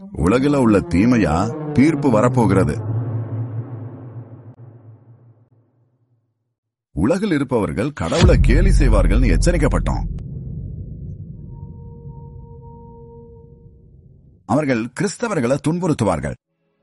உலகில உள்ள தீமையா தீர்ப்பு வரப்போகிறது உலகில் இருப்பவர்கள் கடவுளை கேலி செய்வார்கள்னு எச்சரிக்கப்பட்டோம் அவர்கள் கிறிஸ்தவர்களை துன்புறுத்துவார்கள்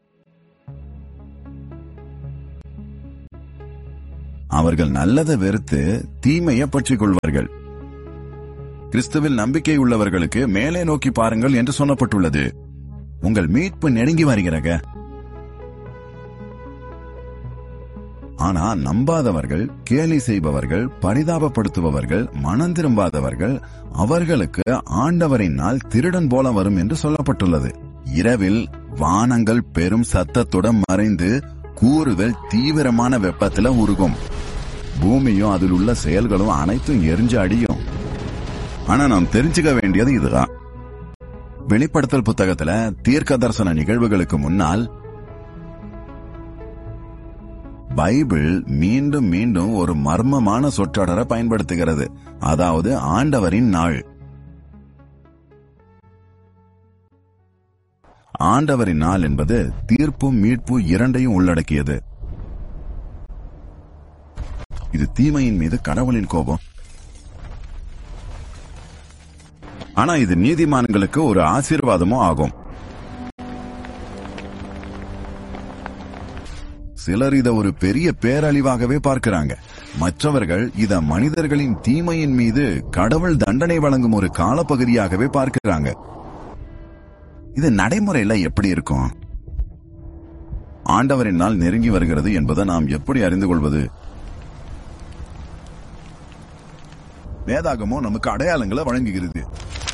அவர்கள் நல்லதை வெறுத்து தீமையை பற்றிக் கொள்வார்கள் கிறிஸ்துவில் நம்பிக்கை உள்ளவர்களுக்கு மேலே நோக்கி பாருங்கள் என்று சொல்லப்பட்டுள்ளது உங்கள் மீட்பு நெருங்கி வருகிறக ஆனா நம்பாதவர்கள் கேலி செய்பவர்கள் பரிதாபப்படுத்துபவர்கள் மனம் திரும்பாதவர்கள் அவர்களுக்கு ஆண்டவரின் நாள் திருடன் போல வரும் என்று சொல்லப்பட்டுள்ளது இரவில் வானங்கள் பெரும் சத்தத்துடன் மறைந்து கூறுகள் தீவிரமான வெப்பத்துல உருகும் பூமியும் அதில் உள்ள செயல்களும் அனைத்தும் எரிஞ்சு அடியும் ஆனா நாம் தெரிஞ்சுக்க வேண்டியது இதுதான் வெளிப்படுத்தல் புத்தகத்துல தீர்க்க தரிசன நிகழ்வுகளுக்கு முன்னால் பைபிள் மீண்டும் மீண்டும் ஒரு மர்மமான சொற்றொடரை பயன்படுத்துகிறது அதாவது ஆண்டவரின் நாள் ஆண்டவரின் நாள் என்பது தீர்ப்பும் மீட்பு இரண்டையும் உள்ளடக்கியது இது தீமையின் மீது கடவுளின் கோபம் ஆனா இது நீதிமான்களுக்கு ஒரு ஆசீர்வாதமும் ஆகும் சிலர் இத ஒரு பெரிய பேரழிவாகவே பார்க்கிறாங்க மற்றவர்கள் இத மனிதர்களின் தீமையின் மீது கடவுள் தண்டனை வழங்கும் ஒரு காலப்பகுதியாகவே பார்க்கிறாங்க இது நடைமுறையில எப்படி இருக்கும் ஆண்டவரின் நாள் நெருங்கி வருகிறது என்பதை நாம் எப்படி அறிந்து கொள்வது வேதாகமோ நமக்கு அடையாளங்களை வழங்குகிறது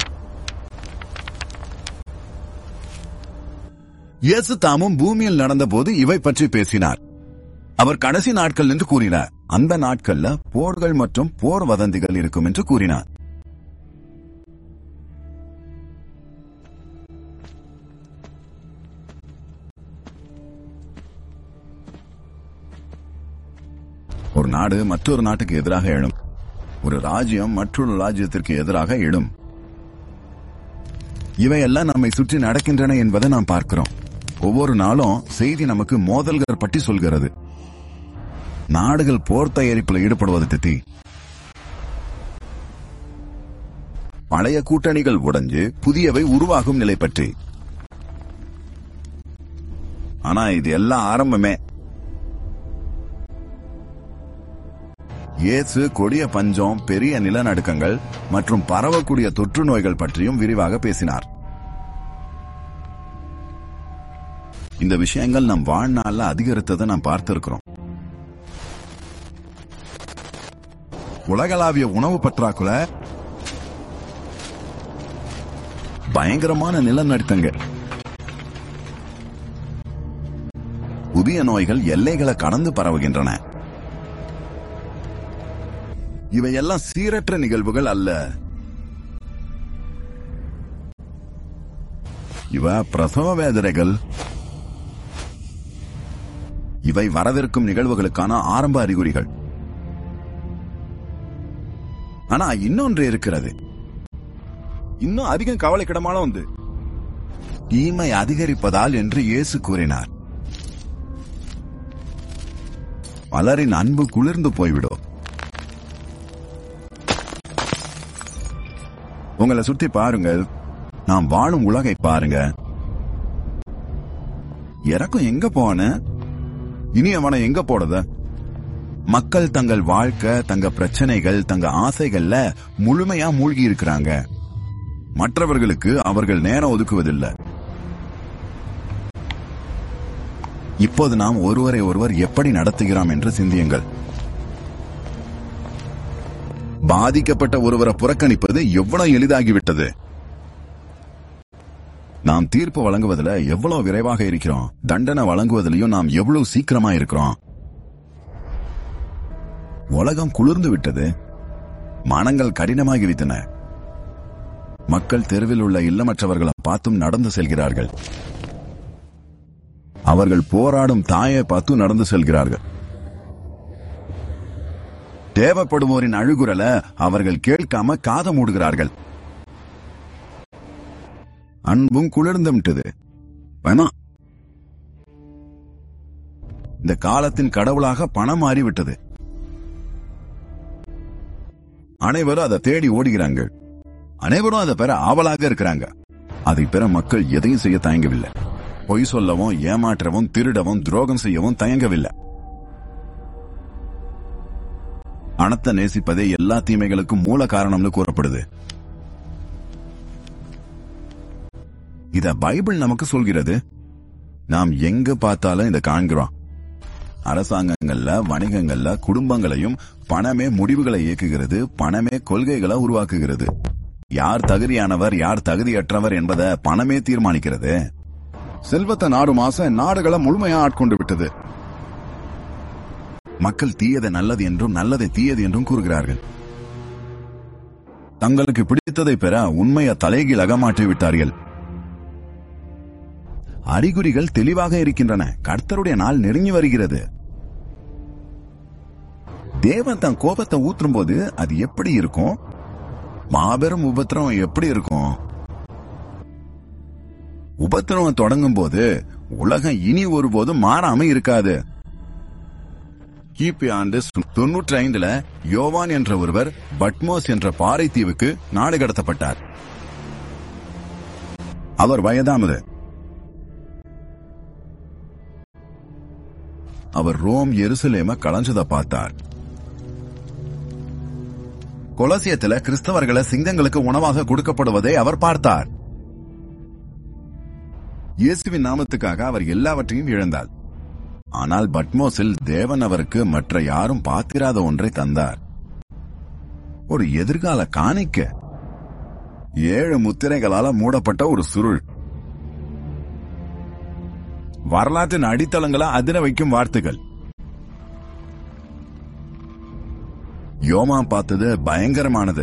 இயேசு தாமும் பூமியில் நடந்தபோது இவை பற்றி பேசினார் அவர் கடைசி நாட்கள் என்று கூறினார் அந்த நாட்கள்ல போர்கள் மற்றும் போர் வதந்திகள் இருக்கும் என்று கூறினார் ஒரு நாடு மற்றொரு நாட்டுக்கு எதிராக எழும் ஒரு ராஜ்யம் மற்றொரு ராஜ்யத்திற்கு எதிராக எழும் இவையெல்லாம் நம்மை சுற்றி நடக்கின்றன என்பதை நாம் பார்க்கிறோம் ஒவ்வொரு நாளும் செய்தி நமக்கு மோதல்கள் பற்றி சொல்கிறது நாடுகள் போர் தயாரிப்பில் ஈடுபடுவது பற்றி பழைய கூட்டணிகள் உடைஞ்சு புதியவை உருவாகும் நிலை பற்றி ஆனா இது எல்லாம் ஆரம்பமே இயேசு கொடிய பஞ்சம் பெரிய நிலநடுக்கங்கள் மற்றும் பரவக்கூடிய தொற்று நோய்கள் பற்றியும் விரிவாக பேசினார் இந்த விஷயங்கள் நம் வாழ்நாள்ல அதிகரித்ததை நாம் பார்த்திருக்கிறோம் உலகளாவிய உணவு பற்றாக்குறை பயங்கரமான நிலநடுக்கங்கள் புதிய நோய்கள் எல்லைகளை கடந்து பரவுகின்றன இவையெல்லாம் சீரற்ற நிகழ்வுகள் அல்ல இவ பிரசவ வேதனைகள் இவை வரவிருக்கும் நிகழ்வுகளுக்கான ஆரம்ப அறிகுறிகள் ஆனா இன்னொன்று இருக்கிறது இன்னும் அதிகம் கவலைக்கிடமான வந்து தீமை அதிகரிப்பதால் என்று இயேசு கூறினார் பலரின் அன்பு குளிர்ந்து போய்விடும் உங்களை சுத்தி பாருங்கள் நாம் வாழும் உலகை பாருங்க இறக்கம் எங்க போன இனி அவனை எங்க போடுத மக்கள் தங்கள் வாழ்க்கை தங்க பிரச்சனைகள் தங்க ஆசைகள்ல முழுமையா மூழ்கி இருக்கிறாங்க மற்றவர்களுக்கு அவர்கள் நேரம் ஒதுக்குவதில்லை இப்போது நாம் ஒருவரை ஒருவர் எப்படி நடத்துகிறோம் என்று சிந்தியுங்கள் பாதிக்கப்பட்ட ஒருவரை புறக்கணிப்பது எவ்வளவு எளிதாகிவிட்டது நாம் தீர்ப்பு வழங்குவதில் எவ்வளவு விரைவாக இருக்கிறோம் தண்டனை வழங்குவதிலையும் நாம் எவ்வளவு சீக்கிரமா இருக்கிறோம் உலகம் குளிர்ந்து விட்டது மனங்கள் கடினமாகிவிட்டன மக்கள் தெருவில் உள்ள இல்லமற்றவர்களை பார்த்தும் நடந்து செல்கிறார்கள் அவர்கள் போராடும் தாயை பார்த்து நடந்து செல்கிறார்கள் தேவைப்படுவோரின் அழுகுரல அவர்கள் கேட்காம காத மூடுகிறார்கள் அன்பும் குளிர்ந்து விட்டது வேணாம் இந்த காலத்தின் கடவுளாக பணம் மாறிவிட்டது அனைவரும் அதை தேடி ஓடுகிறாங்க அனைவரும் அதை பெற ஆவலாக இருக்கிறாங்க அதை பெற மக்கள் எதையும் செய்ய தயங்கவில்லை பொய் சொல்லவும் ஏமாற்றவும் திருடவும் துரோகம் செய்யவும் தயங்கவில்லை பணத்தை நேசிப்பதே எல்லா தீமைகளுக்கும் மூல காரணம்னு கூறப்படுது இத பைபிள் நமக்கு சொல்கிறது நாம் எங்க பார்த்தாலும் இதை காண்கிறோம் அரசாங்கங்கள்ல வணிகங்கள்ல குடும்பங்களையும் பணமே முடிவுகளை இயக்குகிறது பணமே கொள்கைகளை உருவாக்குகிறது யார் தகுதியானவர் யார் தகுதியற்றவர் என்பதை பணமே தீர்மானிக்கிறது செல்வத்தை நாடு மாச நாடுகளை முழுமையா ஆட்கொண்டு விட்டது மக்கள் தீயதை நல்லது என்றும் நல்லதை தீயது என்றும் கூறுகிறார்கள் தங்களுக்கு பிடித்ததை பெற உண்மையை தலைகீழாக மாற்றி விட்டார்கள் அறிகுறிகள் தெளிவாக இருக்கின்றன கர்த்தருடைய நாள் நெருங்கி வருகிறது தேவன் தன் கோபத்தை ஊற்றும் போது அது எப்படி இருக்கும் மாபெரும் உபத்திரம் எப்படி இருக்கும் உபத்திரம் தொடங்கும் போது உலகம் இனி ஒருபோதும் மாறாம இருக்காது கிபி ஆண்டு தொன்னூற்றி ஐந்துல யோவான் என்ற ஒருவர் பட்மோஸ் என்ற பாறை தீவுக்கு நாடு கடத்தப்பட்டார் அவர் வயதாமது அவர் ரோம் எருசலேம களைஞ்சத பார்த்தார் கொலசியத்துல கிறிஸ்தவர்களை சிங்கங்களுக்கு உணவாக கொடுக்கப்படுவதை அவர் பார்த்தார் இயேசுவின் நாமத்துக்காக அவர் எல்லாவற்றையும் இழந்தார் ஆனால் பட்மோஸில் தேவன் அவருக்கு மற்ற யாரும் பார்த்திராத ஒன்றை தந்தார் ஒரு எதிர்கால காணிக்க ஏழு முத்திரைகளால மூடப்பட்ட ஒரு சுருள் வரலாற்றின் அடித்தளங்களை அதிர வைக்கும் வார்த்தைகள் யோமா பார்த்தது பயங்கரமானது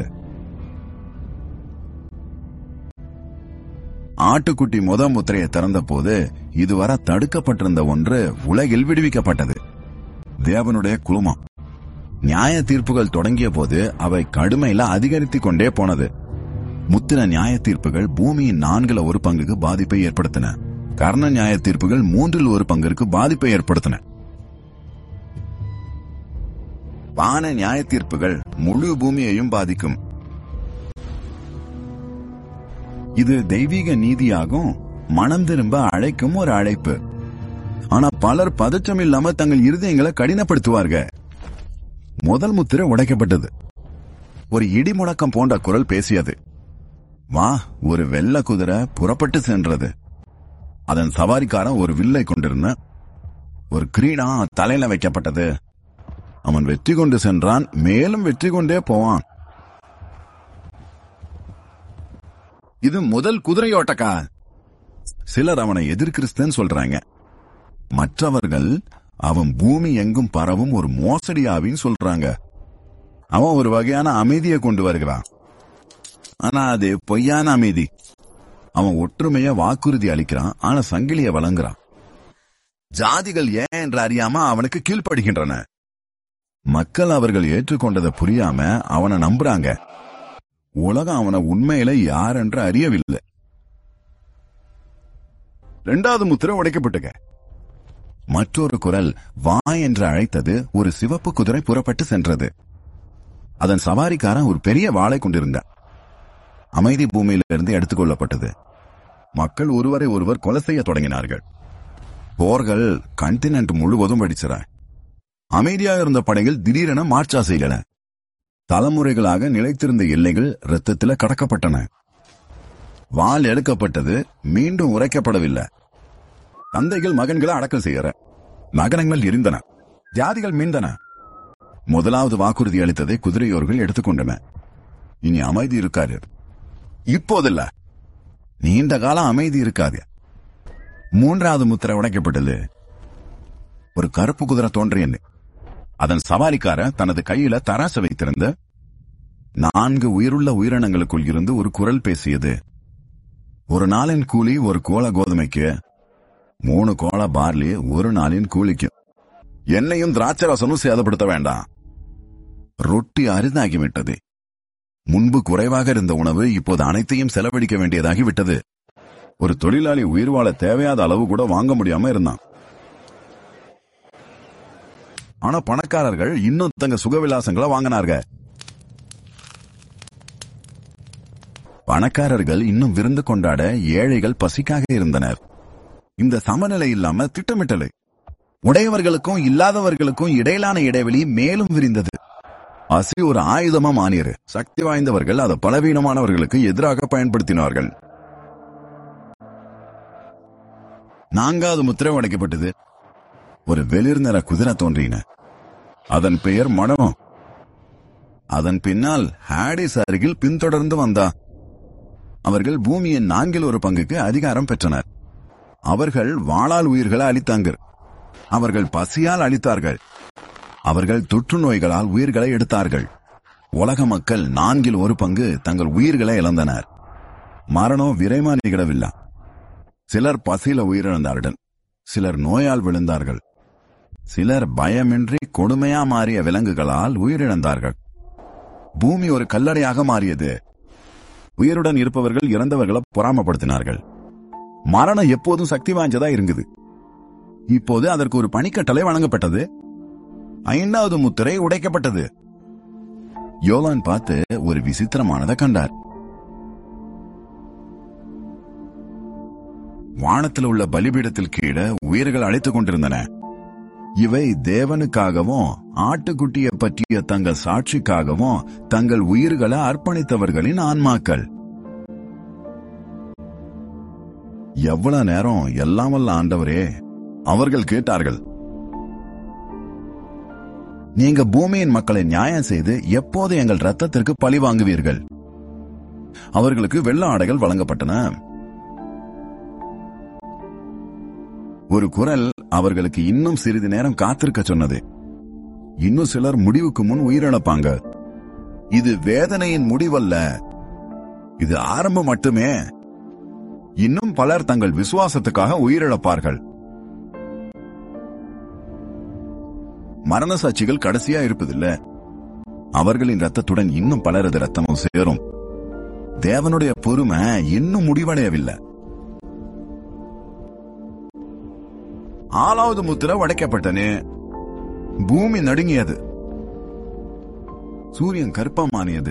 ஆட்டுக்குட்டி முத முத்திரையை திறந்த போது இதுவரை தடுக்கப்பட்டிருந்த ஒன்று உலகில் விடுவிக்கப்பட்டது தேவனுடைய குழுமம் நியாய தீர்ப்புகள் தொடங்கிய போது அவை கடுமையில அதிகரித்துக் கொண்டே போனது முத்திர நியாய தீர்ப்புகள் பூமியின் நான்குல ஒரு பங்குக்கு பாதிப்பை ஏற்படுத்தின கர்ண நியாய தீர்ப்புகள் மூன்றில் ஒரு பங்கிற்கு பாதிப்பை ஏற்படுத்தின வான நியாய தீர்ப்புகள் முழு பூமியையும் பாதிக்கும் இது தெய்வீக நீதியாகும் மனம் திரும்ப அழைக்கும் ஒரு அழைப்பு ஆனா பலர் பதற்றம் இல்லாம தங்கள் இருதயங்களை கடினப்படுத்துவார்க முதல் முத்திரை உடைக்கப்பட்டது ஒரு இடி முழக்கம் போன்ற குரல் பேசியது வா ஒரு வெள்ள குதிரை புறப்பட்டு சென்றது அதன் சவாரிக்காரன் ஒரு வில்லை கொண்டிருந்த ஒரு கிரீடா தலையில வைக்கப்பட்டது அவன் வெற்றி கொண்டு சென்றான் மேலும் வெற்றி கொண்டே போவான் இது முதல் குதிரையோட்டக்கா சிலர் அவனை எதிர்கிறிஸ்தன் சொல்றாங்க மற்றவர்கள் அவன் பூமி எங்கும் பரவும் ஒரு மோசடியாவின்னு சொல்றாங்க அவன் ஒரு வகையான அமைதியை கொண்டு வருகிறான் ஆனா அது பொய்யான அமைதி அவன் ஒற்றுமைய வாக்குறுதி அளிக்கிறான் ஆனா சங்கிலிய வழங்குறான் ஜாதிகள் ஏன் என்று அறியாம அவனுக்கு கீழ்ப்படுகின்றன மக்கள் அவர்கள் ஏற்றுக்கொண்டதை புரியாம அவனை நம்புறாங்க உலகம் அவனை உண்மையில யார் என்று அறியவில்லை இரண்டாவது முத்திரை உடைக்கப்பட்டுக மற்றொரு குரல் வா என்று அழைத்தது ஒரு சிவப்பு குதிரை புறப்பட்டு சென்றது அதன் சவாரிக்காரன் ஒரு பெரிய வாளை கொண்டிருந்தார் அமைதி பூமியிலிருந்து எடுத்துக் கொள்ளப்பட்டது மக்கள் ஒருவரை ஒருவர் கொலை செய்ய தொடங்கினார்கள் போர்கள் கண்டினென்ட் முழுவதும் வெடிச்சன அமைதியாக இருந்த படைகள் திடீரென மார்ச்சா செய்தன தலைமுறைகளாக நிலைத்திருந்த எல்லைகள் இரத்தத்தில் கடக்கப்பட்டன வாள் எடுக்கப்பட்டது மீண்டும் உரைக்கப்படவில்லை தந்தைகள் மகன்களை அடக்கம் செய்யற நகரங்கள் எரிந்தன ஜாதிகள் மீண்டன முதலாவது வாக்குறுதி அளித்ததை குதிரையோர்கள் எடுத்துக்கொண்டன இனி அமைதி இருக்காது இப்போதில்ல நீண்ட காலம் அமைதி இருக்காது மூன்றாவது முத்திரை உடைக்கப்பட்டது ஒரு கருப்பு குதிரை தோன்றியது அதன் சவாரிக்கார தனது கையில தராசு வைத்திருந்த நான்கு உயிருள்ள உயிரினங்களுக்குள் இருந்து ஒரு குரல் பேசியது ஒரு நாளின் கூலி ஒரு கோல கோதுமைக்கு மூணு கோல பார்லி ஒரு நாளின் கூலிக்கு என்னையும் திராட்சை ரசமும் சேதப்படுத்த வேண்டாம் ரொட்டி அரிதாகிவிட்டது முன்பு குறைவாக இருந்த உணவு இப்போது அனைத்தையும் செலவழிக்க வேண்டியதாகி விட்டது ஒரு தொழிலாளி உயிர் வாழ தேவையாத அளவு கூட வாங்க முடியாம இருந்தான் ஆனா பணக்காரர்கள் இன்னும் தங்க சுகவிலாசங்களை வாங்கினார்கள் பணக்காரர்கள் இன்னும் விருந்து கொண்டாட ஏழைகள் பசிக்காக இருந்தனர் இந்த சமநிலை இல்லாம திட்டமிட்டலை உடையவர்களுக்கும் இல்லாதவர்களுக்கும் இடையிலான இடைவெளி மேலும் விரிந்தது பசி ஒரு ஆயுதமா மாறியது சக்தி வாய்ந்தவர்கள் அதை பலவீனமானவர்களுக்கு எதிராக பயன்படுத்தினார்கள் நான்காவது முத்திரை உடைக்கப்பட்டது ஒரு வெளிர் நிற குதிரை தோன்றின அதன் பெயர் மடம் அதன் பின்னால் ஹாடிஸ் அருகில் பின்தொடர்ந்து வந்தா அவர்கள் பூமியின் நான்கில் ஒரு பங்குக்கு அதிகாரம் பெற்றனர் அவர்கள் வாளால் உயிர்களை அளித்தாங்க அவர்கள் பசியால் அளித்தார்கள் அவர்கள் தொற்று நோய்களால் உயிர்களை எடுத்தார்கள் உலக மக்கள் நான்கில் ஒரு பங்கு தங்கள் உயிர்களை இழந்தனர் மரணம் விரைமா நிகழவில்லை சிலர் பசியில உயிரிழந்தார்கள் சிலர் நோயால் விழுந்தார்கள் சிலர் பயமின்றி கொடுமையா மாறிய விலங்குகளால் உயிரிழந்தார்கள் பூமி ஒரு கல்லறையாக மாறியது உயிருடன் இருப்பவர்கள் இறந்தவர்களை பொறாமப்படுத்தினார்கள் மரணம் எப்போதும் சக்தி வாய்ந்ததா இருந்தது இப்போது அதற்கு ஒரு பணிக்கட்டளை வழங்கப்பட்டது ஐந்தாவது முத்திரை உடைக்கப்பட்டது யோலான் பார்த்து ஒரு விசித்திரமானதை கண்டார் வானத்தில் உள்ள பலிபீடத்தில் கீழே உயிர்கள் அழைத்துக் கொண்டிருந்தன இவை தேவனுக்காகவும் ஆட்டுக்குட்டியை பற்றிய தங்கள் சாட்சிக்காகவும் தங்கள் உயிர்களை அர்ப்பணித்தவர்களின் ஆன்மாக்கள் எவ்வளவு நேரம் எல்லாம் வல்ல ஆண்டவரே அவர்கள் கேட்டார்கள் நீங்க பூமியின் மக்களை நியாயம் செய்து எப்போது எங்கள் ரத்தத்திற்கு பழி வாங்குவீர்கள் அவர்களுக்கு வெள்ள ஆடைகள் வழங்கப்பட்டன ஒரு குரல் அவர்களுக்கு இன்னும் சிறிது நேரம் காத்திருக்க சொன்னது இன்னும் சிலர் முடிவுக்கு முன் உயிரிழப்பாங்க இது வேதனையின் முடிவல்ல இது ஆரம்பம் மட்டுமே இன்னும் பலர் தங்கள் விசுவாசத்துக்காக உயிரிழப்பார்கள் மரண சாட்சிகள் கடைசியா இருப்பதில்ல அவர்களின் ரத்தத்துடன் இன்னும் பலரது ரத்தமும் சேரும் தேவனுடைய பொறுமை இன்னும் முடிவடையவில்லை ஆறாவது முத்திரை உடைக்கப்பட்டனே பூமி நடுங்கியது சூரியன் கருப்பமானியது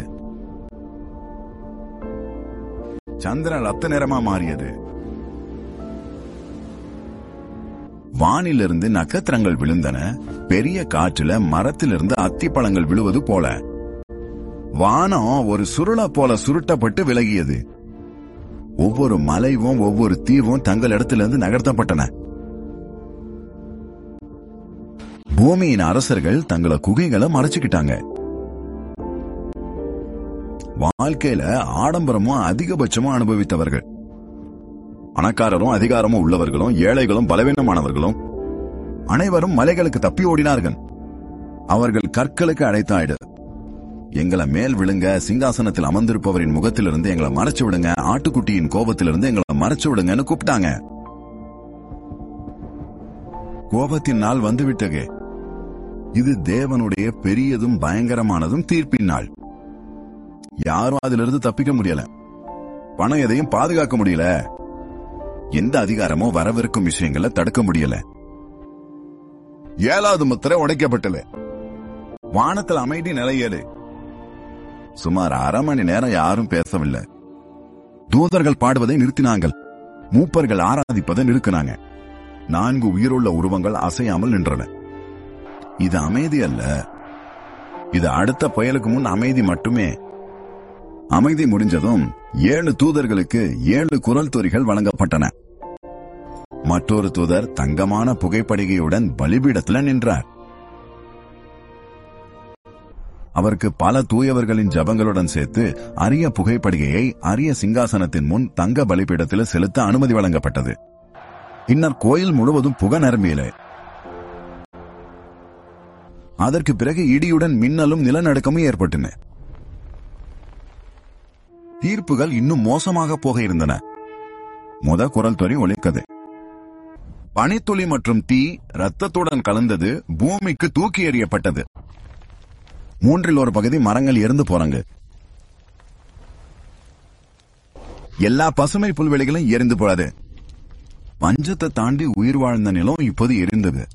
சந்திரன் ரத்த நிறமா மாறியது வானிலிருந்து நட்சத்திரங்கள் விழுந்தன பெரிய காற்றுல மரத்திலிருந்து அத்திப்பழங்கள் விழுவது போல வானம் ஒரு சுருளை போல சுருட்டப்பட்டு விலகியது ஒவ்வொரு மலைவும் ஒவ்வொரு தீவும் தங்கள் இடத்திலிருந்து நகர்த்தப்பட்டன பூமியின் அரசர்கள் தங்களை குகைகளை மறைச்சுக்கிட்டாங்க வாழ்க்கையில ஆடம்பரமும் அதிகபட்சமும் அனுபவித்தவர்கள் பணக்காரரும் அதிகாரமும் உள்ளவர்களும் ஏழைகளும் பலவீனமானவர்களும் அனைவரும் மலைகளுக்கு தப்பி ஓடினார்கள் அவர்கள் கற்களுக்கு அழைத்தாயிடு எங்களை மேல் விழுங்க சிங்காசனத்தில் அமர்ந்திருப்பவரின் முகத்திலிருந்து எங்களை மறைச்சு விடுங்க ஆட்டுக்குட்டியின் கோபத்திலிருந்து எங்களை மறைச்சு விடுங்கன்னு கூப்பிட்டாங்க கோபத்தின் நாள் வந்துவிட்டது இது தேவனுடைய பெரியதும் பயங்கரமானதும் தீர்ப்பின் நாள் யாரும் அதிலிருந்து தப்பிக்க முடியல பணம் எதையும் பாதுகாக்க முடியல எந்த அதிகாரமோ வரவிருக்கும் விஷயங்களை தடுக்க முடியல ஏழாவது முத்திரை உடைக்கப்பட்டல வானத்தில் அமைதி நிலையது சுமார் அரை மணி நேரம் யாரும் பேசவில்லை தூதர்கள் பாடுவதை நிறுத்தினாங்கள் மூப்பர்கள் ஆராதிப்பதை நிறுத்தினாங்க நான்கு உயிருள்ள உருவங்கள் அசையாமல் நின்றன இது அமைதி அல்ல இது அடுத்த புயலுக்கு முன் அமைதி மட்டுமே அமைதி முடிஞ்சதும் ஏழு தூதர்களுக்கு ஏழு குரல் தொரிகள் வழங்கப்பட்டன மற்றொரு தூதர் தங்கமான புகைப்படிகையுடன் பலிபீடத்தில் நின்றார் அவருக்கு பல தூயவர்களின் ஜபங்களுடன் சேர்த்து அரிய புகைப்படிகையை அரிய சிங்காசனத்தின் முன் தங்க பலிபீடத்தில் செலுத்த அனுமதி வழங்கப்பட்டது பின்னர் கோயில் முழுவதும் புக நிரம்பியல அதற்கு பிறகு இடியுடன் மின்னலும் நிலநடுக்கமும் ஏற்பட்டன தீர்ப்புகள் இன்னும் மோசமாக போக இருந்தன முத குரல் தொரி ஒலிக்கது பனித்துளி மற்றும் தீ ரத்தத்துடன் கலந்தது பூமிக்கு தூக்கி எறியப்பட்டது மூன்றில் ஒரு பகுதி மரங்கள் இறந்து போறாங்க எல்லா பசுமை புல்வெளிகளும் எரிந்து போனது பஞ்சத்தை தாண்டி உயிர் வாழ்ந்த நிலம் இப்போது எரிந்தது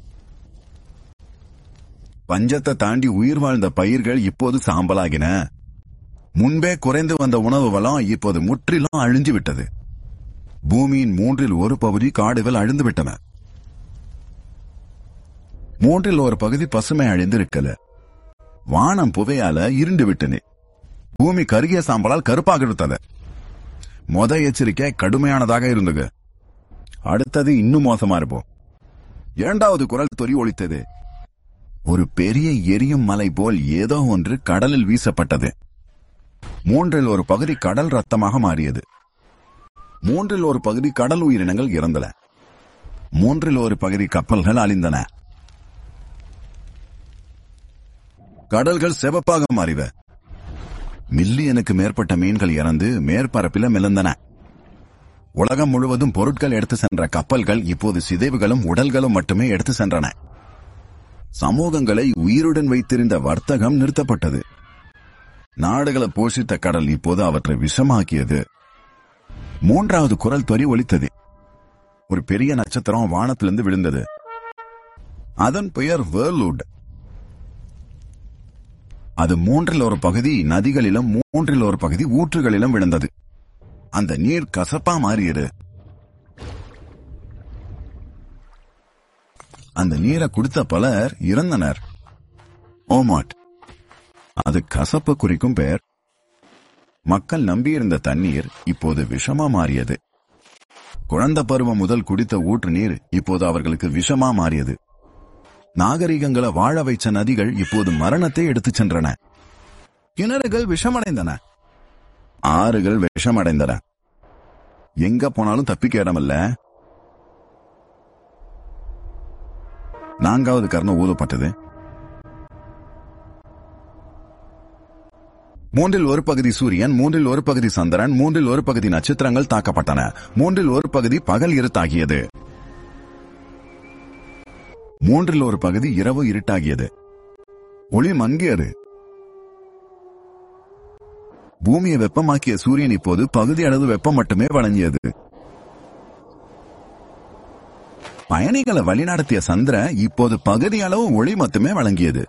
பஞ்சத்தை தாண்டி உயிர் வாழ்ந்த பயிர்கள் இப்போது சாம்பலாகின முன்பே குறைந்து வந்த உணவு வளம் இப்போது முற்றிலும் அழிஞ்சு விட்டது பூமியின் மூன்றில் ஒரு பகுதி காடுகள் அழிந்து விட்டன மூன்றில் ஒரு பகுதி பசுமை அழிந்திருக்கல வானம் புகையால இருண்டு விட்டது பூமி கருகிய சாம்பலால் கருப்பாக இருந்தது மொத எச்சரிக்கை கடுமையானதாக இருந்தது அடுத்தது இன்னும் மோசமா இருப்போம் இரண்டாவது குரல் தொரி ஒலித்தது ஒரு பெரிய எரியும் மலை போல் ஏதோ ஒன்று கடலில் வீசப்பட்டது மூன்றில் ஒரு பகுதி கடல் ரத்தமாக மாறியது மூன்றில் ஒரு பகுதி கடல் உயிரினங்கள் இறந்தன மூன்றில் ஒரு பகுதி கப்பல்கள் அழிந்தன கடல்கள் செவப்பாக மாறிவ மில்லியனுக்கு மேற்பட்ட மீன்கள் இறந்து மேற்பரப்பில மிதந்தன உலகம் முழுவதும் பொருட்கள் எடுத்து சென்ற கப்பல்கள் இப்போது சிதைவுகளும் உடல்களும் மட்டுமே எடுத்து சென்றன சமூகங்களை உயிருடன் வைத்திருந்த வர்த்தகம் நிறுத்தப்பட்டது நாடுகளை போஷித்த கடல் இப்போது அவற்றை விஷமாக்கியது மூன்றாவது குரல் தொரி ஒலித்தது ஒரு பெரிய நட்சத்திரம் வானத்திலிருந்து விழுந்தது அதன் பெயர் வேர்லூட் அது மூன்றில் ஒரு பகுதி நதிகளிலும் மூன்றில் ஒரு பகுதி ஊற்றுகளிலும் விழுந்தது அந்த நீர் கசப்பா மாறியது அந்த நீரை குடித்த பலர் இறந்தனர் ஓமாட் அது கசப்பு குறிக்கும் பெயர் மக்கள் நம்பியிருந்த தண்ணீர் இப்போது விஷமா மாறியது குழந்தை பருவம் முதல் குடித்த ஊற்று நீர் இப்போது அவர்களுக்கு விஷமா மாறியது நாகரிகங்களை வாழ வைச்ச நதிகள் இப்போது மரணத்தை எடுத்துச் சென்றன கிணறுகள் விஷமடைந்தன ஆறுகள் விஷமடைந்தன எங்க போனாலும் தப்பிக்க இடமில்ல நான்காவது கர்ணம் ஊதப்பட்டது மூன்றில் ஒரு பகுதி சூரியன் மூன்றில் ஒரு பகுதி சந்திரன் மூன்றில் ஒரு பகுதி நட்சத்திரங்கள் தாக்கப்பட்டன மூன்றில் ஒரு பகுதி பகல் இருட்டாகியது மூன்றில் ஒரு பகுதி இரவு இருட்டாகியது ஒளி மங்கியது பூமியை வெப்பமாக்கிய சூரியன் இப்போது பகுதி அளவு வெப்பம் மட்டுமே வழங்கியது பயணிகளை வழிநடத்திய சந்திர இப்போது பகுதி அளவு ஒளி மட்டுமே வழங்கியது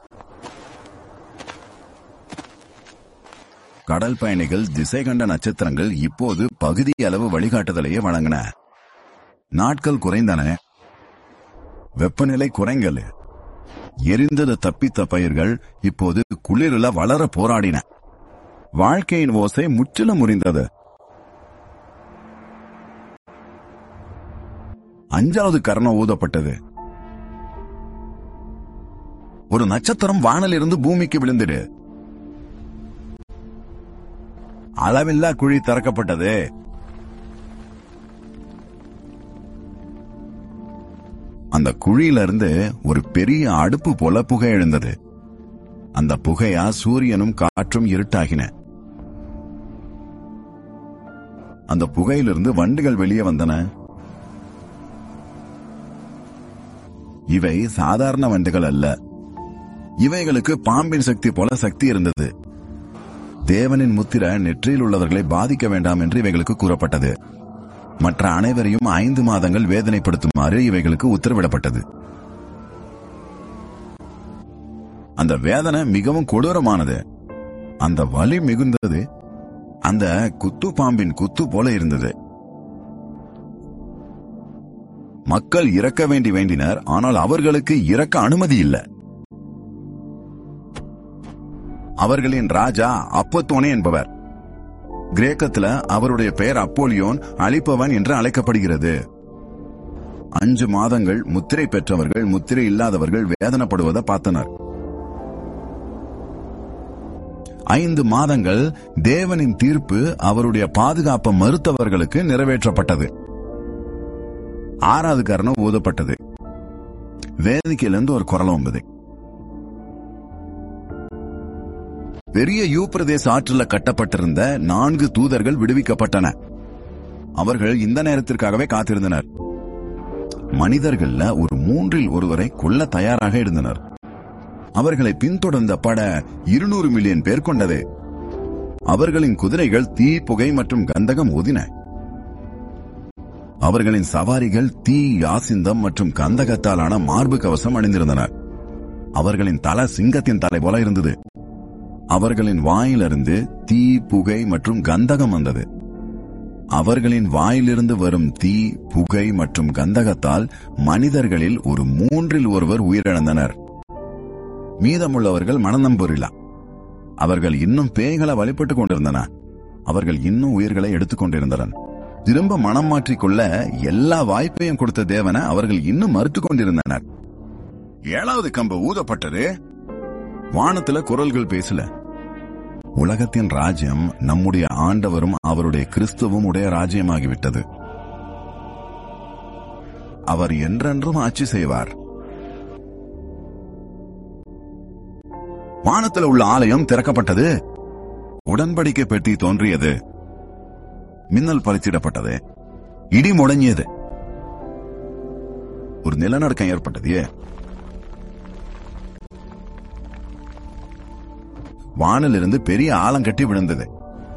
கடல் பயணிகள் திசை கண்ட நட்சத்திரங்கள் இப்போது பகுதி அளவு வழிகாட்டுதலையே வழங்கின நாட்கள் குறைந்தன வெப்பநிலை குறைங்கல் எரிந்தது தப்பித்த பயிர்கள் இப்போது குளிரில வளர போராடின வாழ்க்கையின் ஓசை முற்றிலும் முறிந்தது அஞ்சாவது கர்ணம் ஊதப்பட்டது ஒரு நட்சத்திரம் வானிலிருந்து பூமிக்கு விழுந்துடு அளவில்லா குழி திறக்கப்பட்டது அந்த குழியிலிருந்து ஒரு பெரிய அடுப்பு போல புகை எழுந்தது அந்த புகையா சூரியனும் காற்றும் இருட்டாகின அந்த புகையிலிருந்து வண்டுகள் வெளியே வந்தன இவை சாதாரண வண்டுகள் அல்ல இவைகளுக்கு பாம்பின் சக்தி போல சக்தி இருந்தது தேவனின் முத்திர நெற்றியில் உள்ளவர்களை பாதிக்க வேண்டாம் என்று இவைகளுக்கு கூறப்பட்டது மற்ற அனைவரையும் ஐந்து மாதங்கள் வேதனைப்படுத்துமாறு இவைகளுக்கு உத்தரவிடப்பட்டது அந்த வேதனை மிகவும் கொடூரமானது அந்த வலி மிகுந்தது அந்த குத்து பாம்பின் குத்து போல இருந்தது மக்கள் இறக்க வேண்டி வேண்டினர் ஆனால் அவர்களுக்கு இறக்க அனுமதி இல்லை அவர்களின் ராஜா அப்பத்தோனே என்பவர் கிரேக்கத்துல அவருடைய பெயர் அப்போலியோன் அழிப்பவன் என்று அழைக்கப்படுகிறது அஞ்சு மாதங்கள் முத்திரை பெற்றவர்கள் முத்திரை இல்லாதவர்கள் வேதனைப்படுவதை பார்த்தனர் ஐந்து மாதங்கள் தேவனின் தீர்ப்பு அவருடைய பாதுகாப்பை மறுத்தவர்களுக்கு நிறைவேற்றப்பட்டது ஆறாவது காரணம் ஊதப்பட்டது வேதிக்கையிலிருந்து ஒரு குரல் வந்தது பெரிய யூ பிரதேச ஆற்றில் கட்டப்பட்டிருந்த நான்கு தூதர்கள் விடுவிக்கப்பட்டன அவர்கள் இந்த நேரத்திற்காகவே காத்திருந்தனர் மனிதர்கள்ல ஒரு மூன்றில் ஒருவரை கொல்ல தயாராக இருந்தனர் அவர்களை பின்தொடர்ந்த பட இருநூறு மில்லியன் பேர் கொண்டது அவர்களின் குதிரைகள் தீ புகை மற்றும் கந்தகம் ஊதின அவர்களின் சவாரிகள் தீ யாசிந்தம் மற்றும் கந்தகத்தாலான மார்பு கவசம் அணிந்திருந்தனர் அவர்களின் தலை சிங்கத்தின் தலை போல இருந்தது அவர்களின் வாயிலிருந்து தீ புகை மற்றும் கந்தகம் வந்தது அவர்களின் வாயிலிருந்து வரும் தீ புகை மற்றும் கந்தகத்தால் மனிதர்களில் ஒரு மூன்றில் ஒருவர் உயிரிழந்தனர் மீதமுள்ளவர்கள் மனநம்புரிலா அவர்கள் இன்னும் பேய்களை வழிபட்டுக் கொண்டிருந்தனர் அவர்கள் இன்னும் உயிர்களை எடுத்துக் கொண்டிருந்தனர் திரும்ப மனம் மாற்றிக்கொள்ள எல்லா வாய்ப்பையும் கொடுத்த தேவனை அவர்கள் இன்னும் மறுத்துக் கொண்டிருந்தனர் ஏழாவது கம்பு ஊதப்பட்டது வானத்துல குரல்கள் பேசல உலகத்தின் ராஜ்யம் நம்முடைய ஆண்டவரும் அவருடைய கிறிஸ்துவும் உடைய ராஜ்யமாகிவிட்டது அவர் என்றென்றும் ஆட்சி செய்வார் வானத்தில் உள்ள ஆலயம் திறக்கப்பட்டது உடன்படிக்கை பெட்டி தோன்றியது மின்னல் பறிச்சிடப்பட்டது இடி முடங்கியது ஒரு நிலநடுக்கம் ஏற்பட்டது வானிலிருந்து பெரிய ஆலங்கட்டி விழுந்தது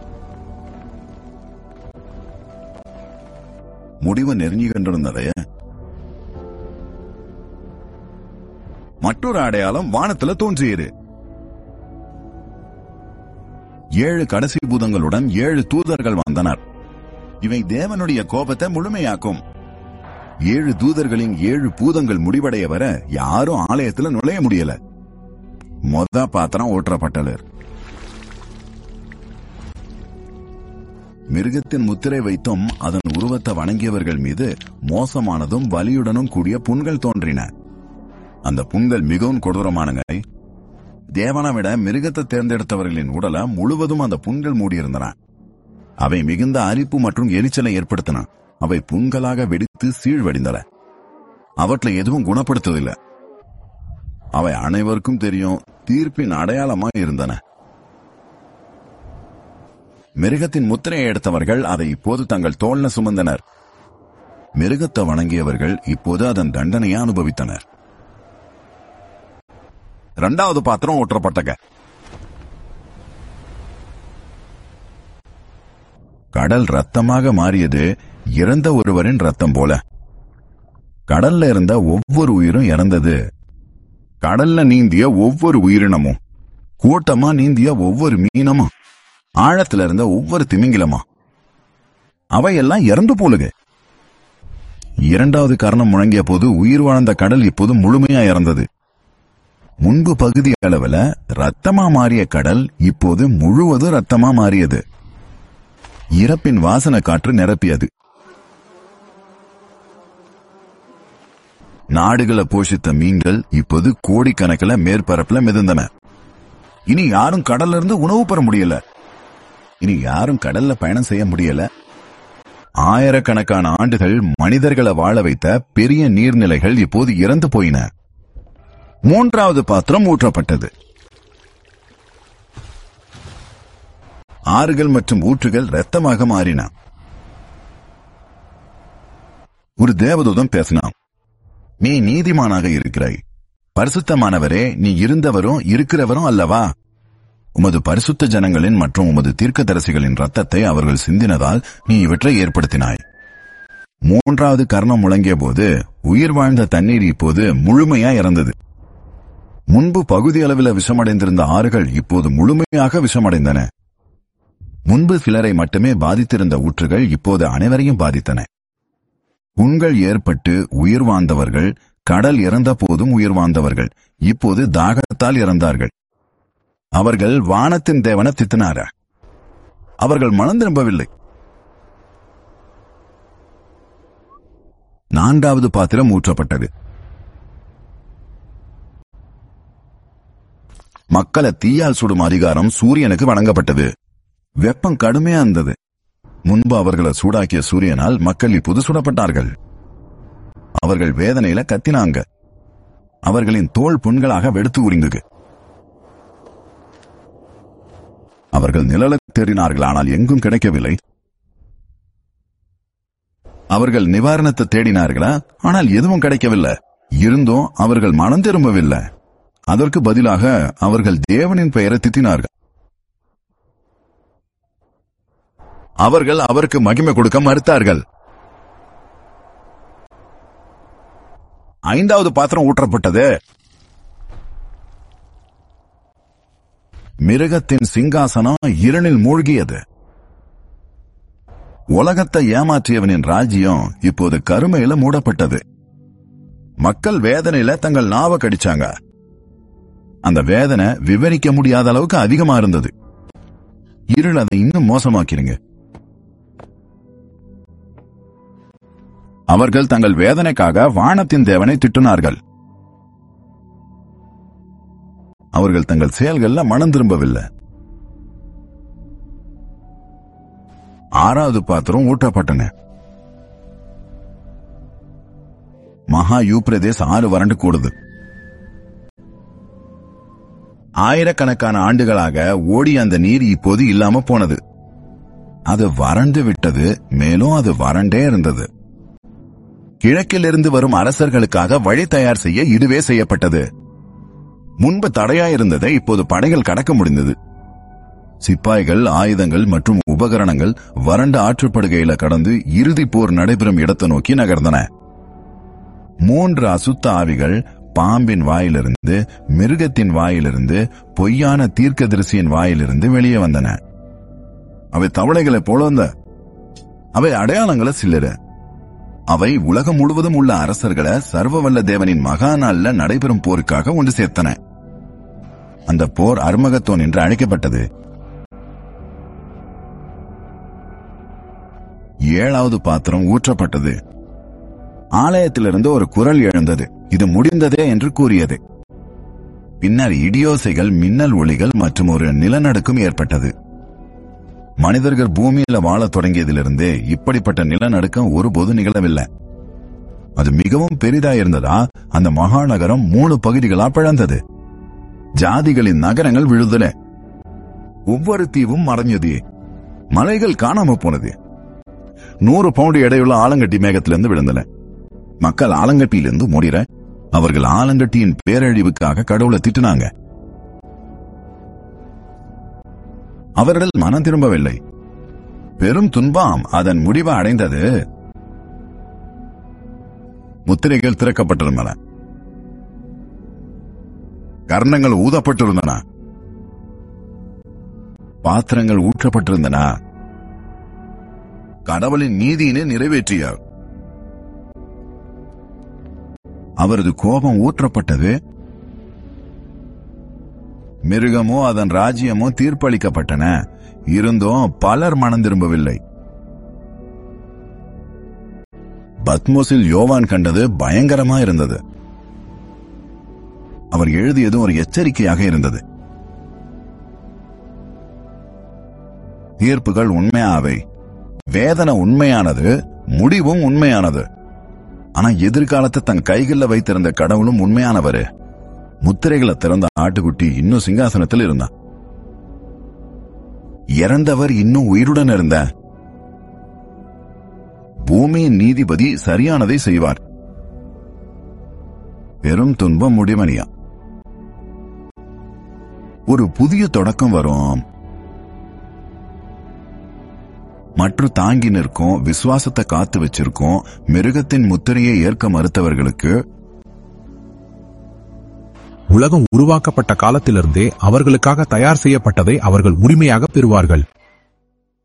முடிவு நெருங்கி கொண்டிருந்தது மற்றொரு அடையாளம் வானத்துல தோன்றியது ஏழு கடைசி பூதங்களுடன் ஏழு தூதர்கள் வந்தனர் இவை தேவனுடைய கோபத்தை முழுமையாக்கும் ஏழு தூதர்களின் ஏழு பூதங்கள் முடிவடைய வர யாரும் ஆலயத்துல நுழைய முடியல மொத பாத்திரம் ஊற்றப்பட்டனர் மிருகத்தின் முத்திரை வைத்தும் அதன் உருவத்தை வணங்கியவர்கள் மீது மோசமானதும் வலியுடனும் கூடிய புண்கள் தோன்றின அந்த புண்கள் மிகவும் கொடூரமானங்க தேவனை விட மிருகத்தை தேர்ந்தெடுத்தவர்களின் உடலை முழுவதும் அந்த புண்கள் மூடியிருந்தன அவை மிகுந்த அரிப்பு மற்றும் எரிச்சலை ஏற்படுத்தின அவை புண்களாக வெடித்து சீழ்வடிந்தன அவற்றை எதுவும் குணப்படுத்தவில்லை அவை அனைவருக்கும் தெரியும் தீர்ப்பின் அடையாளமா இருந்தன மிருகத்தின் முத்திரையை எடுத்தவர்கள் அதை இப்போது தங்கள் தோல்ல சுமந்தனர் மிருகத்தை வணங்கியவர்கள் இப்போது அதன் தண்டனையை அனுபவித்தனர் இரண்டாவது பாத்திரம் ஊற்றப்பட்டக கடல் ரத்தமாக மாறியது இறந்த ஒருவரின் ரத்தம் போல கடல்ல இருந்த ஒவ்வொரு உயிரும் இறந்தது கடல்ல நீந்திய ஒவ்வொரு உயிரினமும் கூட்டமா நீந்திய ஒவ்வொரு மீனமும் ஆழத்துல இருந்த ஒவ்வொரு திமிங்கிலமா அவையெல்லாம் இறந்து போலுக இரண்டாவது காரணம் முழங்கிய போது உயிர் வாழ்ந்த கடல் இப்போது முழுமையா இறந்தது முன்பு பகுதி அளவுல ரத்தமா மாறிய கடல் இப்போது முழுவதும் ரத்தமா மாறியது இறப்பின் வாசனை காற்று நிரப்பியது நாடுகளை போஷித்த மீன்கள் இப்போது கோடிக்கணக்கில் மேற்பரப்புல மிதந்தன இனி யாரும் கடல்ல இருந்து உணவு பெற முடியல இனி யாரும் கடல்ல பயணம் செய்ய முடியல ஆயிரக்கணக்கான ஆண்டுகள் மனிதர்களை வாழ வைத்த பெரிய நீர்நிலைகள் இப்போது இறந்து போயின மூன்றாவது பாத்திரம் ஊற்றப்பட்டது ஆறுகள் மற்றும் ஊற்றுகள் இரத்தமாக மாறின ஒரு தேவதூதன் பேசினான் நீ நீதிமானாக இருக்கிறாய் பரிசுத்தமானவரே நீ இருந்தவரும் இருக்கிறவரும் அல்லவா உமது பரிசுத்த ஜனங்களின் மற்றும் உமது தீர்க்கதரிசிகளின் ரத்தத்தை அவர்கள் சிந்தினதால் நீ இவற்றை ஏற்படுத்தினாய் மூன்றாவது கர்ணம் முழங்கிய போது உயிர் வாழ்ந்த தண்ணீர் இப்போது முழுமையா இறந்தது முன்பு பகுதி அளவில் விஷமடைந்திருந்த ஆறுகள் இப்போது முழுமையாக விஷமடைந்தன முன்பு சிலரை மட்டுமே பாதித்திருந்த ஊற்றுகள் இப்போது அனைவரையும் பாதித்தன புண்கள் ஏற்பட்டு உயிர் வாழ்ந்தவர்கள் கடல் இறந்த போதும் உயிர் வாழ்ந்தவர்கள் இப்போது தாகத்தால் இறந்தார்கள் அவர்கள் வானத்தின் தேவன தித்தினார அவர்கள் மனம் திரும்பவில்லை நான்காவது பாத்திரம் ஊற்றப்பட்டது மக்களை தீயால் சுடும் அதிகாரம் சூரியனுக்கு வழங்கப்பட்டது வெப்பம் கடுமையா இருந்தது முன்பு அவர்களை சூடாக்கிய சூரியனால் மக்கள் இப்போது சுடப்பட்டார்கள் அவர்கள் வேதனையில கத்தினாங்க அவர்களின் தோல் புண்களாக வெடுத்து உறிந்தது அவர்கள் நிழலை தேடினார்கள் ஆனால் எங்கும் கிடைக்கவில்லை அவர்கள் நிவாரணத்தை தேடினார்களா ஆனால் எதுவும் கிடைக்கவில்லை இருந்தும் அவர்கள் மனம் திரும்பவில்லை அதற்கு பதிலாக அவர்கள் தேவனின் பெயரை திட்டினார்கள் அவர்கள் அவருக்கு மகிமை கொடுக்க மறுத்தார்கள் ஐந்தாவது பாத்திரம் ஊற்றப்பட்டது மிருகத்தின் சிங்காசனம் இருளில் மூழ்கியது உலகத்தை ஏமாற்றியவனின் ராஜ்யம் இப்போது கருமையில மூடப்பட்டது மக்கள் வேதனையில தங்கள் நாவ கடிச்சாங்க அந்த வேதனை விவரிக்க முடியாத அளவுக்கு அதிகமா இருந்தது இருள் அதை இன்னும் மோசமாக்கிருங்க அவர்கள் தங்கள் வேதனைக்காக வானத்தின் தேவனை திட்டினார்கள் அவர்கள் தங்கள் செயல்கள்ல மனம் திரும்பவில்லை ஆறாவது பாத்திரம் ஊட்டப்பட்டன மகா யூப்ரதேஸ் ஆறு வறண்டு கூடுது ஆயிரக்கணக்கான ஆண்டுகளாக ஓடிய அந்த நீர் இப்போது இல்லாம போனது அது வறண்டு விட்டது மேலும் அது வறண்டே இருந்தது கிழக்கிலிருந்து வரும் அரசர்களுக்காக வழி தயார் செய்ய இதுவே செய்யப்பட்டது முன்பு தடையா இருந்ததை இப்போது படைகள் கடக்க முடிந்தது சிப்பாய்கள் ஆயுதங்கள் மற்றும் உபகரணங்கள் வறண்ட ஆற்றுப்படுகையில கடந்து இறுதி போர் நடைபெறும் இடத்தை நோக்கி நகர்ந்தன மூன்று அசுத்த ஆவிகள் பாம்பின் வாயிலிருந்து மிருகத்தின் வாயிலிருந்து பொய்யான தீர்க்கதரிசியின் வாயிலிருந்து வெளியே வந்தன அவை தவளைகளை போல வந்த அவை அடையாளங்களை சில்லற அவை உலகம் முழுவதும் உள்ள அரசர்களை சர்வவல்ல தேவனின் மகா நாள்ல நடைபெறும் போருக்காக ஒன்று சேர்த்தன அந்த போர் அர்மகத்தோன் என்று அழைக்கப்பட்டது ஏழாவது பாத்திரம் ஊற்றப்பட்டது ஆலயத்திலிருந்து ஒரு குரல் எழுந்தது இது முடிந்ததே என்று கூறியது பின்னர் இடியோசைகள் மின்னல் ஒளிகள் மற்றும் ஒரு நிலநடுக்கம் ஏற்பட்டது மனிதர்கள் பூமியில வாழத் தொடங்கியதிலிருந்து இப்படிப்பட்ட நிலநடுக்கம் ஒருபோது நிகழவில்லை அது மிகவும் பெரிதா இருந்ததா அந்த மகாநகரம் மூணு பகுதிகளா பிளந்தது ஜாதிகளின் நகரங்கள் விழுதல ஒவ்வொரு தீவும் மறைஞ்சது மலைகள் காணாம போனது நூறு பவுண்டு எடையுள்ள ஆலங்கட்டி மேகத்திலிருந்து விழுந்தன மக்கள் ஆலங்கட்டியிலிருந்து முடிற அவர்கள் ஆலங்கட்டியின் பேரழிவுக்காக கடவுளை திட்டினாங்க அவர்கள் மனம் திரும்பவில்லை பெரும் துன்பம் அதன் முடிவை அடைந்தது முத்திரைகள் திறக்கப்பட்டிருந்தன கர்ணங்கள் ஊதப்பட்டிருந்தன பாத்திரங்கள் ஊற்றப்பட்டிருந்தன கடவுளின் நீதியினை நிறைவேற்றியார் அவரது கோபம் ஊற்றப்பட்டது மிருகமோ அதன் ராஜ்யமோ தீர்ப்பளிக்கப்பட்டன இருந்தும் பலர் மனம் திரும்பவில்லை பத்மோஸில் யோவான் கண்டது பயங்கரமா இருந்தது அவர் எழுதியது ஒரு எச்சரிக்கையாக இருந்தது தீர்ப்புகள் உண்மையாவை வேதனை உண்மையானது முடிவும் உண்மையானது ஆனா எதிர்காலத்தை தன் கைகளில் வைத்திருந்த கடவுளும் உண்மையானவரு முத்திரைகளை திறந்த ஆட்டுக்குட்டி இன்னும் சிங்காசனத்தில் இருந்தான் இறந்தவர் இன்னும் உயிருடன் இருந்த பூமியின் நீதிபதி சரியானதை செய்வார் பெரும் துன்பம் முடிவனியா ஒரு புதிய தொடக்கம் வரும் மற்றும் தாங்கி நிற்கும் விசுவாசத்தை காத்து வச்சிருக்கோம் மிருகத்தின் முத்திரையை ஏற்க மறுத்தவர்களுக்கு உலகம் உருவாக்கப்பட்ட காலத்திலிருந்தே அவர்களுக்காக தயார் செய்யப்பட்டதை அவர்கள் உரிமையாக பெறுவார்கள்